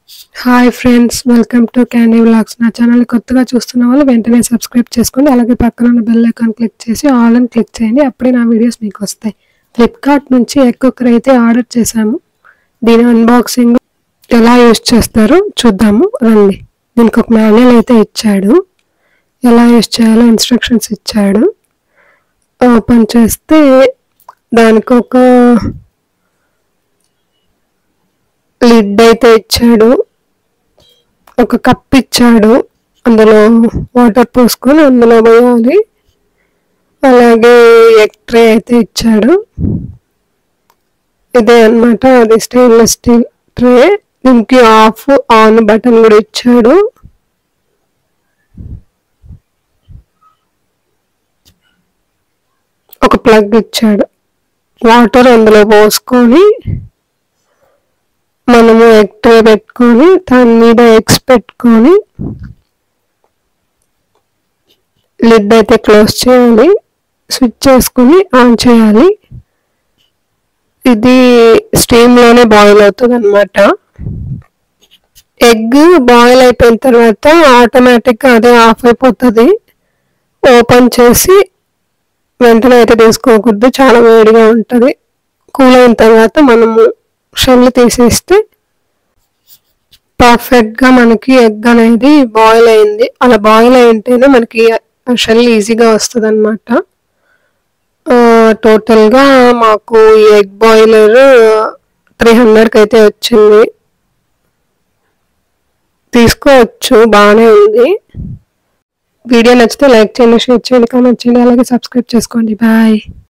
hi friends welcome to candy vlogs నా channel కొత్తగా చూస్తున్న వాళ్ళు వెంటనే సబ్స్క్రైబ్ చేసుకోండి అలాగే పక్కన ఉన్న బెల్ ఐకాన్ క్లిక్ చేసి ఆల్ అని క్లిక్ చేయండి అప్పుడే నా వీడియోస్ మీకు వస్తాయి ఫ్లిప్కార్ట్ నుంచి ఎగ్ కుక్కర్ అయితే ఆర్డర్ చేశాము దీని అన్బాక్సింగ్ ఎలా యూజ్ చేస్తారో చూద్దాము రండి దీనికి ఒక మాన్యువల్ అయితే ఇచ్చాడు ఎలా యూజ్ చేయాలో ఇన్స్ట్రక్షన్స్ ఇచ్చాడు ఓపెన్ చేస్తే దానికి ఒక లిడ్ అయితే ఇచ్చాడు ఒక కప్ ఇచ్చాడు అందులో వాటర్ పోసుకొని అందులో పోయాలి అలాగే ఎగ్ ట్రే అయితే ఇచ్చాడు ఇదే అన్నమాట అది స్టెయిన్లెస్ స్టీల్ ట్రే దీనికి ఆఫ్ ఆన్ బటన్ కూడా ఇచ్చాడు ఒక ప్లగ్ ఇచ్చాడు వాటర్ అందులో పోసుకొని మనము ఎగ్ ట్రే పెట్టుకొని దాని మీద ఎగ్స్ పెట్టుకొని లిడ్ అయితే క్లోజ్ చేయాలి స్విచ్ చేసుకుని ఆన్ చేయాలి ఇది స్టీమ్లోనే బాయిల్ అవుతుంది అనమాట ఎగ్ బాయిల్ అయిపోయిన తర్వాత ఆటోమేటిక్గా అదే ఆఫ్ అయిపోతుంది ఓపెన్ చేసి వెంటనే అయితే తీసుకోకూడదు చాలా వేడిగా ఉంటుంది కూల్ అయిన తర్వాత మనము షెల్ తీసేస్తే పర్ఫెక్ట్గా మనకి ఎగ్ అనేది బాయిల్ అయింది అలా బాయిల్ అయి ఉంటేనే మనకి షెల్ ఈజీగా వస్తుంది అనమాట టోటల్గా మాకు ఈ ఎగ్ బాయిలర్ త్రీ హండ్రెడ్కి అయితే వచ్చింది తీసుకోవచ్చు బాగానే ఉంది వీడియో నచ్చితే లైక్ చేయండి షేర్ చేయండి కామెంట్ చేయండి అలాగే సబ్స్క్రైబ్ చేసుకోండి బాయ్